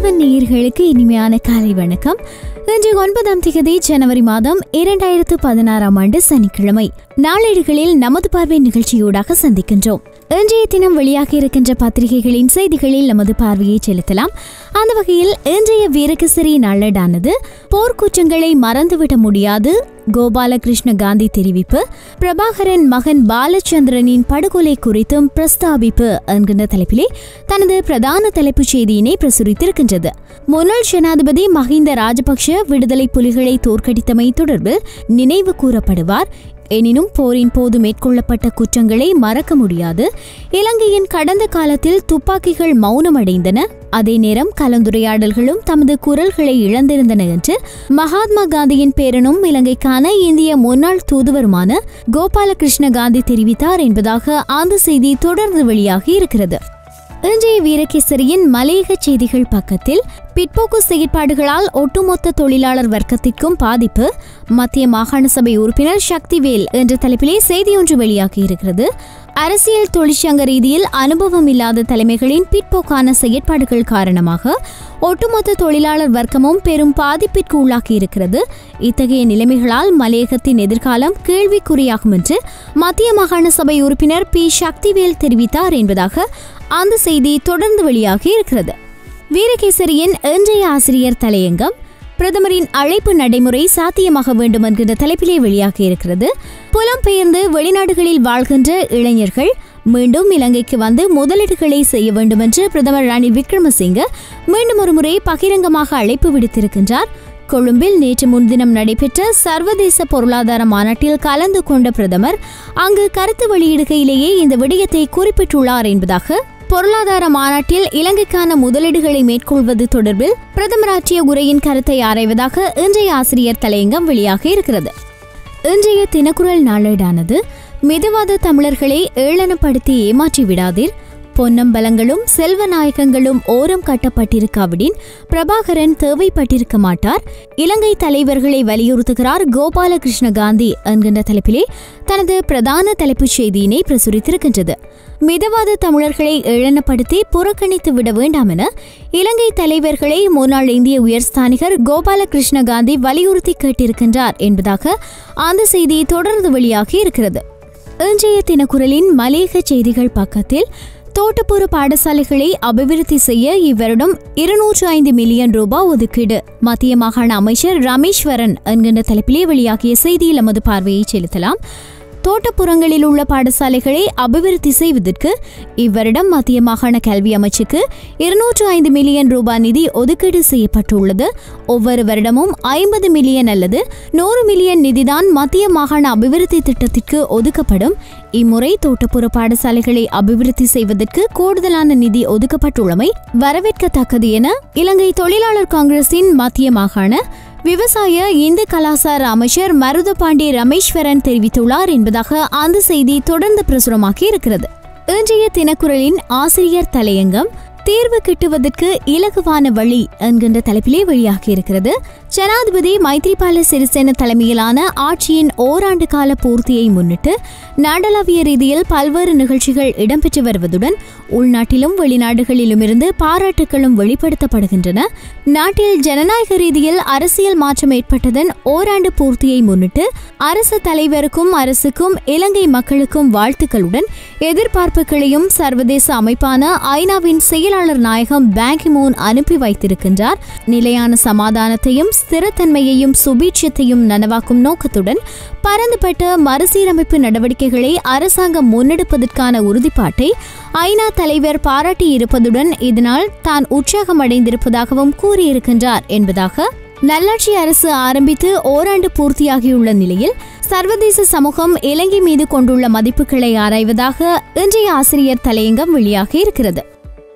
ஆதவன் நேயர்களுக்கு இனிமையான காலை வணக்கம் இன்று ஒன்பதாம் தேதி ஜனவரி மாதம் இரண்டாயிரத்து பதினாறாம் ஆண்டு சனிக்கிழமை நாளேடுகளில் நமது பார்வை நிகழ்ச்சியூடாக சந்திக்கின்றோம் இன்றைய தினம் வெளியாக இருக்கின்ற பத்திரிகைகளின் செய்திகளில் நமது பார்வையை செலுத்தலாம் அந்த வகையில் இன்றைய வீரகேசரி நாளேடானது போர்க்குற்றங்களை மறந்துவிட முடியாது கோபாலகிருஷ்ண காந்தி தெரிவிப்பு பிரபாகரன் மகன் பாலச்சந்திரனின் படுகொலை குறித்தும் பிரஸ்தாபிப்பு என்கின்ற தலைப்பிலே தனது பிரதான தலைப்புச் செய்தியினை பிரசுரித்திருக்கின்றது முன்னாள் ஜனாதிபதி மஹிந்த ராஜபக்ஷ விடுதலை புலிகளை தோற்கடித்தமை தொடர்பில் நினைவு கூறப்படுவார் எனினும் போரின் போது மேற்கொள்ளப்பட்ட குற்றங்களை மறக்க முடியாது இலங்கையின் கடந்த காலத்தில் துப்பாக்கிகள் மௌனமடைந்தன அதே நேரம் கலந்துரையாடல்களும் தமது குரல்களை இழந்திருந்தன என்று மகாத்மா காந்தியின் பேரனும் இலங்கைக்கான இந்திய முன்னாள் தூதுவருமான கோபாலகிருஷ்ண காந்தி தெரிவித்தார் என்பதாக அந்த செய்தி தொடர்ந்து வெளியாகி இருக்கிறது இன்றைய வீரகேசரியின் மலையக செய்திகள் பக்கத்தில் பிற்போக்கு செயற்பாடுகளால் ஒட்டுமொத்த தொழிலாளர் வர்க்கத்திற்கும் பாதிப்பு மத்திய மாகாண சபை உறுப்பினர் சக்திவேல் என்ற தலைப்பிலே செய்தியொன்று வெளியாகி இருக்கிறது அரசியல் தொழிற்சங்க ரீதியில் அனுபவம் இல்லாத தலைமைகளின் பிற்போக்கான செயற்பாடுகள் காரணமாக ஒட்டுமொத்த தொழிலாளர் வர்க்கமும் பெரும் பாதிப்பிற்கு உள்ளாகி இருக்கிறது இத்தகைய நிலைமைகளால் மலையகத்தின் எதிர்காலம் கேள்விக்குறியாகும் என்று மத்திய மாகாண சபை உறுப்பினர் பி சக்திவேல் தெரிவித்தார் என்பதாக அந்த செய்தி தொடர்ந்து வெளியாகி இருக்கிறது வீரகேசரியின் இன்றைய ஆசிரியர் தலையங்கம் பிரதமரின் அழைப்பு நடைமுறை சாத்தியமாக வேண்டும் என்கின்ற தலைப்பிலே வெளியாகி இருக்கிறது புலம்பெயர்ந்து வெளிநாடுகளில் வாழ்கின்ற இளைஞர்கள் மீண்டும் இலங்கைக்கு வந்து முதலீடுகளை செய்ய வேண்டும் என்று பிரதமர் ரணில் விக்ரமசிங்க மீண்டும் ஒருமுறை பகிரங்கமாக அழைப்பு விடுத்திருக்கின்றார் கொழும்பில் நேற்று முன்தினம் நடைபெற்ற சர்வதேச பொருளாதார மாநாட்டில் கலந்து கொண்ட பிரதமர் அங்கு கருத்து வெளியிடுகையிலேயே இந்த விடயத்தை குறிப்பிட்டுள்ளார் என்பதாக பொருளாதார மாநாட்டில் இலங்கைக்கான முதலீடுகளை மேற்கொள்வது தொடர்பில் பிரதமர் ஆற்றிய உரையின் கருத்தை ஆராய்வதாக இன்றைய ஆசிரியர் தலையங்கம் வெளியாக இருக்கிறது இன்றைய தினக்குரல் நாளேடானது மிதவாத தமிழர்களை ஏளனப்படுத்தி ஏமாற்றி விடாதீர் பொன்னம்பலங்களும் செல்வநாயகங்களும் ஓரம் கட்டப்பட்டிருக்காவிடின் பிரபாகரன் தேவைப்பட்டிருக்க மாட்டார் இலங்கை தலைவர்களை வலியுறுத்துகிறார் கோபாலகிருஷ்ண காந்தி என்கின்ற தலைப்பிலே தனது பிரதான தலைப்புச் செய்தியினை பிரசுரித்திருக்கின்றது மிதவாத தமிழர்களை ஏளனப்படுத்தி புறக்கணித்து விட வேண்டாம் என இலங்கை தலைவர்களை முன்னாள் இந்திய உயர்ஸ்தானிகர் கோபாலகிருஷ்ண காந்தி வலியுறுத்தி கேட்டிருக்கின்றார் என்பதாக அந்த செய்தி தொடர்ந்து வெளியாகி இருக்கிறது இன்றைய தினக்குரலின் மலேக செய்திகள் பக்கத்தில் தோட்டப்புற பாடசாலைகளை அபிவிருத்தி செய்ய இவ்வருடம் இருநூற்று ஐந்து மில்லியன் ரூபாய் ஒதுக்கீடு மத்திய மாகாண அமைச்சர் ரமேஸ்வரன் என்கின்ற தலைப்பிலே வெளியாகிய செய்தியில் நமது பார்வையை செலுத்தலாம் தோட்டப்புறங்களில் உள்ள பாடசாலைகளை அபிவிருத்தி செய்வதற்கு இவ்வருடம் மத்திய மாகாண கல்வி அமைச்சுக்கு இருநூற்று ஐந்து மில்லியன் ரூபாய் நிதி ஒதுக்கீடு செய்யப்பட்டுள்ளது ஒவ்வொரு வருடமும் ஐம்பது மில்லியன் அல்லது நூறு மில்லியன் நிதிதான் மத்திய மாகாண அபிவிருத்தி திட்டத்திற்கு ஒதுக்கப்படும் இம்முறை தோட்டப்புற பாடசாலைகளை அபிவிருத்தி செய்வதற்கு கூடுதலான நிதி ஒதுக்கப்பட்டுள்ளமை வரவேற்கத்தக்கது என இலங்கை தொழிலாளர் காங்கிரசின் மத்திய மாகாண விவசாய இந்து கலாசார அமைச்சர் மருதபாண்டி ரமேஸ்வரன் தெரிவித்துள்ளார் என்பதாக அந்த செய்தி தொடர்ந்து பிரசுரமாகி இருக்கிறது இன்றைய தினக்குரலின் ஆசிரியர் தலையங்கம் தீர்வு கிட்டுவதற்கு இலகுவான வழி என்கின்ற தலைப்பிலே வெளியாகி இருக்கிறது ஜனாதிபதி மைத்ரிபால சிறிசேன தலைமையிலான ஆட்சியின் ஓராண்டு கால பூர்த்தியை முன்னிட்டு நாடளாவிய ரீதியில் பல்வேறு நிகழ்ச்சிகள் இடம்பெற்று வருவதுடன் உள்நாட்டிலும் வெளிநாடுகளிலுமிருந்து பாராட்டுகளும் வெளிப்படுத்தப்படுகின்றன நாட்டில் ஜனநாயக ரீதியில் அரசியல் மாற்றம் ஏற்பட்டதன் ஓராண்டு பூர்த்தியை முன்னிட்டு அரசு தலைவருக்கும் அரசுக்கும் இலங்கை மக்களுக்கும் வாழ்த்துக்களுடன் எதிர்பார்ப்புகளையும் சர்வதேச அமைப்பான ஐநாவின் செயலாளர் நாயகம் பேங்கிமூன் அனுப்பி வைத்திருக்கின்றார் நிலையான சமாதானத்தையும் ஸ்திரத்தன்மையையும் சுபீட்சத்தையும் நனவாக்கும் நோக்கத்துடன் பரந்துபட்ட மறுசீரமைப்பு நடவடிக்கைகளை அரசாங்கம் முன்னெடுப்பதற்கான உறுதிப்பாட்டை ஐநா தலைவர் பாராட்டியிருப்பதுடன் இதனால் தான் உற்சாகமடைந்திருப்பதாகவும் கூறியிருக்கின்றார் என்பதாக நல்லாட்சி அரசு ஆரம்பித்து ஓராண்டு பூர்த்தியாகியுள்ள நிலையில் சர்வதேச சமூகம் இலங்கை மீது கொண்டுள்ள மதிப்புகளை ஆராய்வதாக இன்றைய ஆசிரியர் தலையங்கம் வெளியாகி இருக்கிறது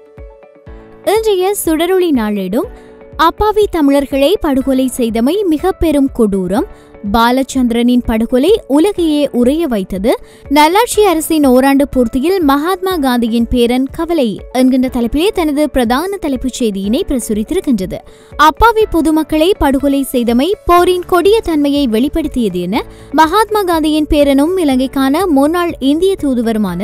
இன்றைய சுடரொளி நாளேடும் அப்பாவி தமிழர்களை படுகொலை செய்தமை மிக பெரும் கொடூரம் பாலச்சந்திரனின் படுகொலை உலகையே உறைய வைத்தது நல்லாட்சி அரசின் ஓராண்டு பூர்த்தியில் மகாத்மா காந்தியின் பேரன் கவலை என்கின்ற தலைப்பிலே தனது பிரதான தலைப்புச் செய்தியினை பிரசுரித்திருக்கின்றது அப்பாவி பொதுமக்களை படுகொலை செய்தமை போரின் கொடிய தன்மையை வெளிப்படுத்தியது என மகாத்மா காந்தியின் பேரனும் இலங்கைக்கான முன்னாள் இந்திய தூதுவருமான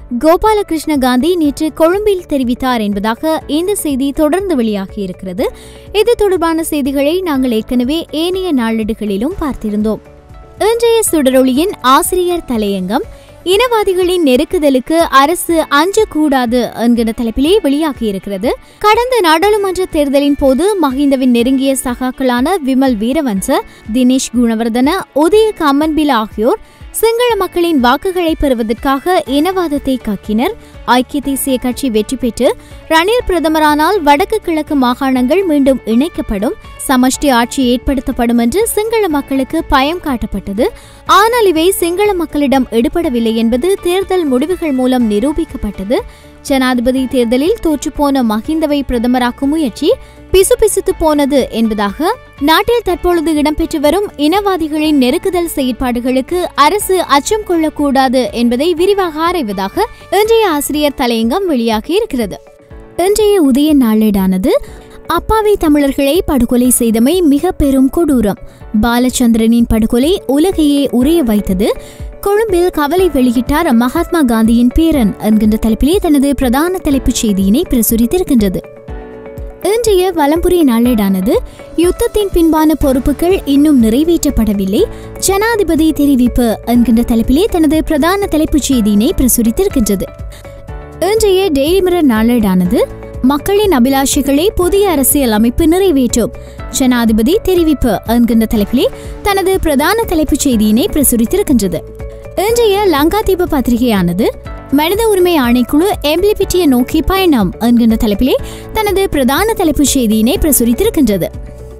கோபாலகிருஷ்ண காந்தி நேற்று கொழும்பில் தெரிவித்தார் என்பதாக இந்த செய்தி தொடர்ந்து வெளியாகியிருக்கிறது இது தொடர்பான செய்திகளை நாங்கள் ஏற்கனவே ஏனைய நாளேடுகளிலும் பார்த்திருந்தோம் இன்றைய சுடரொளியின் ஆசிரியர் தலையங்கம் இனவாதிகளின் நெருக்குதலுக்கு அரசு அஞ்சக்கூடாது என்கிற தலைப்பிலே வெளியாகியிருக்கிறது கடந்த நாடாளுமன்ற தேர்தலின் போது மஹிந்தவின் நெருங்கிய சகாக்களான விமல் வீரவன்ச தினேஷ் குணவர்தன உதய கம்மன்பில் ஆகியோர் சிங்கள மக்களின் வாக்குகளை பெறுவதற்காக இனவாதத்தை கக்கினர் ஐக்கிய தேசிய கட்சி வெற்றி பெற்று ரணில் பிரதமரானால் வடக்கு கிழக்கு மாகாணங்கள் மீண்டும் இணைக்கப்படும் சமஷ்டி ஆட்சி ஏற்படுத்தப்படும் என்று சிங்கள மக்களுக்கு பயம் காட்டப்பட்டது ஆனால் இவை சிங்கள மக்களிடம் எடுபடவில்லை என்பது தேர்தல் முடிவுகள் மூலம் நிரூபிக்கப்பட்டது ஜனாதிபதி தேர்தலில் தோற்றுப்போன மஹிந்தவை பிரதமராக்கும் முயற்சி பிசுபிசுத்து போனது என்பதாக நாட்டில் தற்பொழுது இடம்பெற்று வரும் இனவாதிகளின் நெருக்குதல் செயற்பாடுகளுக்கு அரசு அச்சம் கொள்ளக்கூடாது என்பதை விரிவாக ஆராய்வதாக இன்றைய ஆசிரியர் தலையங்கம் வெளியாகி இருக்கிறது இன்றைய உதய நாளேடானது அப்பாவி தமிழர்களை படுகொலை செய்தமை மிக பெரும் கொடூரம் பாலச்சந்திரனின் படுகொலை உலகையே உறைய வைத்தது கொழும்பில் கவலை வெளியிட்டார் மகாத்மா காந்தியின் பேரன் என்கின்ற தலைப்பிலே தனது பிரதான தலைப்புச் செய்தியினை பிரசுரித்திருக்கின்றது இன்றைய வலம்புரி நாளேடானது யுத்தத்தின் பின்பான பொறுப்புகள் இன்னும் நிறைவேற்றப்படவில்லை ஜனாதிபதி தெரிவிப்பு என்கின்ற தலைப்பிலே தனது பிரதான தலைப்புச் செய்தியினை பிரசுரித்திருக்கின்றது இன்றைய டெய்லி மிரர் நாளேடானது மக்களின் அபிலாஷைகளை புதிய அரசியல் அமைப்பு நிறைவேற்றும் ஜனாதிபதி தெரிவிப்பு என்கின்ற தலைப்பிலே தனது பிரதான தலைப்புச் செய்தியினை பிரசுரித்திருக்கின்றது இன்றைய லங்காதீப பத்திரிகையானது மனித உரிமை ஆணைக்குழு எம்பிலிபிட்டியை நோக்கி பயணம் என்கின்ற தலைப்பிலே தனது பிரதான தலைப்புச் செய்தியினை பிரசுரித்திருக்கின்றது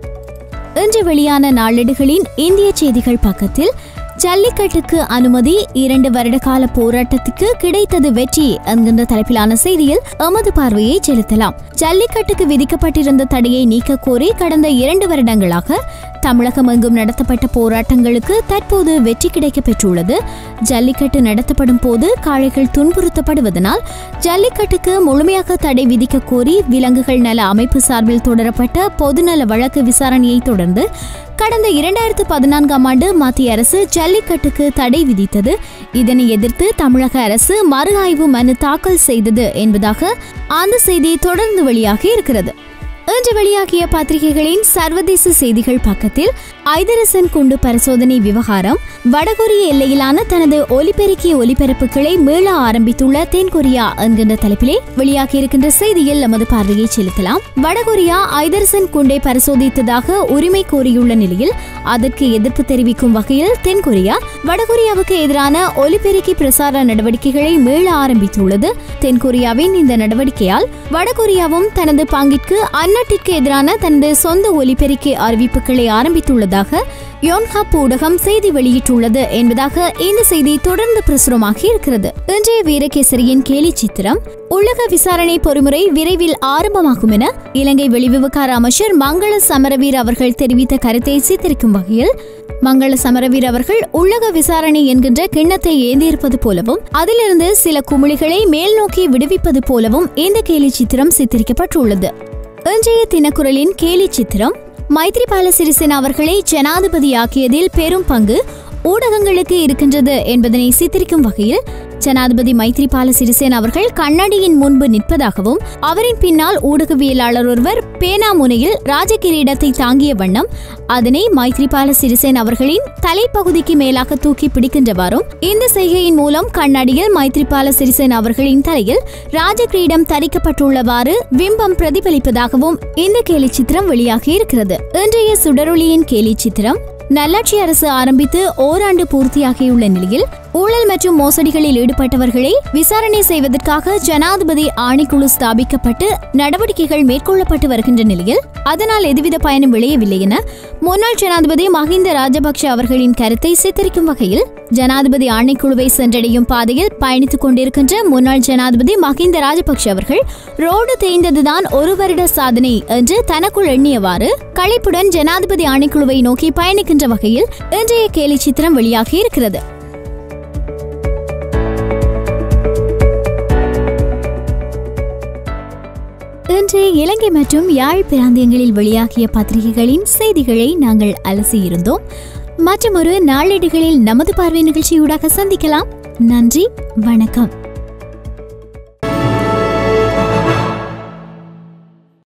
இன்று வெளியான நாளேடுகளின் இந்திய செய்திகள் பக்கத்தில் ஜல்லிக்கட்டுக்கு அனுமதி இரண்டு வருட கால போராட்டத்துக்கு கிடைத்தது வெற்றி என்கின்ற தலைப்பிலான செய்தியில் எமது பார்வையை செலுத்தலாம் ஜல்லிக்கட்டுக்கு விதிக்கப்பட்டிருந்த தடையை நீக்க கோரி கடந்த இரண்டு வருடங்களாக தமிழகம் எங்கும் நடத்தப்பட்ட போராட்டங்களுக்கு தற்போது வெற்றி கிடைக்க பெற்றுள்ளது ஜல்லிக்கட்டு நடத்தப்படும் போது காளைகள் துன்புறுத்தப்படுவதனால் ஜல்லிக்கட்டுக்கு முழுமையாக தடை விதிக்க கோரி விலங்குகள் நல அமைப்பு சார்பில் தொடரப்பட்ட பொதுநல வழக்கு விசாரணையை தொடர்ந்து கடந்த இரண்டாயிரத்து பதினான்காம் ஆண்டு மத்திய அரசு ஜல்லிக்கட்டுக்கு தடை விதித்தது இதனை எதிர்த்து தமிழக அரசு மறு ஆய்வு மனு தாக்கல் செய்தது என்பதாக அந்த செய்தி தொடர்ந்து வெளியாகி இருக்கிறது இன்று வெளியாகிய பத்திரிகைகளின் சர்வதேச செய்திகள் பக்கத்தில் ஐதரசன் குண்டு பரிசோதனை விவகாரம் வடகொரிய எல்லையிலான தனது ஒலிபெருக்கிய ஒலிபரப்புகளை மீள ஆரம்பித்துள்ள தென்கொரியா என்கின்ற தலைப்பிலே வெளியாகியிருக்கின்ற செய்தியில் நமது பார்வையை செலுத்தலாம் வடகொரியா ஐதரசன் குண்டை பரிசோதித்ததாக உரிமை கோரியுள்ள நிலையில் அதற்கு எதிர்ப்பு தெரிவிக்கும் வகையில் தென்கொரியா வடகொரியாவுக்கு எதிரான ஒலிபெருக்கி பிரசார நடவடிக்கைகளை மீள ஆரம்பித்துள்ளது தென்கொரியாவின் இந்த நடவடிக்கையால் வடகொரியாவும் தனது பங்கிற்கு அந்நாட்டிற்கு எதிரான தனது சொந்த ஒலிபெருக்கி அறிவிப்புகளை ஆரம்பித்துள்ளதாக யோன்ஹாப் ஊடகம் செய்தி வெளியிட்டுள்ளது என்பதாக இந்த செய்தி தொடர்ந்து பிரசுரமாகி இருக்கிறது இன்றைய வீரகேசரியின் கேலி சித்திரம் உலக விசாரணை பொறிமுறை விரைவில் ஆரம்பமாகும் என இலங்கை வெளிவிவகார அமைச்சர் மங்கள சமரவீர் அவர்கள் தெரிவித்த கருத்தை சித்தரிக்கும் வகையில் மங்கள சமரவீர் அவர்கள் உலக விசாரணை என்கின்ற கிண்ணத்தை ஏந்தியிருப்பது போலவும் அதிலிருந்து சில குமிழிகளை மேல் நோக்கி விடுவிப்பது போலவும் இந்த கேலி சித்திரம் சித்தரிக்கப்பட்டுள்ளது இன்றைய தினக்குரலின் கேலி சித்திரம் மைத்ரிபால சிறிசேனா அவர்களை ஜனாதிபதியாக்கியதில் பெரும் பங்கு ஊடகங்களுக்கு இருக்கின்றது என்பதனை சித்தரிக்கும் வகையில் ஜனாதிபதி மைத்ரிபால சிறிசேன அவர்கள் கண்ணாடியின் முன்பு நிற்பதாகவும் அவரின் பின்னால் ஊடகவியலாளர் ஒருவர் பேனா முனையில் ராஜகிரீடத்தை தாங்கிய வண்ணம் அதனை மைத்ரிபால சிறிசேன அவர்களின் தலைப்பகுதிக்கு மேலாக தூக்கி பிடிக்கின்றவாறும் இந்த செய்கையின் மூலம் கண்ணாடியில் மைத்ரிபால சிறிசேன அவர்களின் தலையில் ராஜகிரீடம் தரிக்கப்பட்டுள்ளவாறு பிம்பம் பிரதிபலிப்பதாகவும் இந்த கேலி சித்திரம் வெளியாகி இருக்கிறது இன்றைய சுடரொளியின் கேலி சித்திரம் நல்லாட்சி அரசு ஆரம்பித்து ஓராண்டு பூர்த்தியாகியுள்ள நிலையில் ஊழல் மற்றும் மோசடிகளில் ஈடுபட்டவர்களை விசாரணை செய்வதற்காக ஜனாதிபதி ஆணைக்குழு ஸ்தாபிக்கப்பட்டு நடவடிக்கைகள் மேற்கொள்ளப்பட்டு வருகின்ற நிலையில் அதனால் எதுவித பயனும் விளையவில்லை என முன்னாள் ஜனாதிபதி மஹிந்த ராஜபக்ஷ அவர்களின் கருத்தை சித்தரிக்கும் வகையில் ஜனாதிபதி ஆணைக்குழுவை சென்றடையும் பாதையில் பயணித்துக் கொண்டிருக்கின்ற முன்னாள் ஜனாதிபதி மஹிந்த ராஜபக்ஷ அவர்கள் ரோடு தேய்ந்ததுதான் ஒரு வருட சாதனை என்று தனக்குள் எண்ணியவாறு களைப்புடன் ஜனாதிபதி ஆணைக்குழுவை நோக்கி பயணிக்கின்ற வகையில் இன்றைய கேலி சித்திரம் வெளியாகி இருக்கிறது இன்று இலங்கை மற்றும் யாழ் பிராந்தியங்களில் வெளியாகிய பத்திரிகைகளின் செய்திகளை நாங்கள் அலசியிருந்தோம் மற்றும் ஒரு நாளேடுகளில் நமது பார்வை நிகழ்ச்சியூடாக சந்திக்கலாம் நன்றி வணக்கம்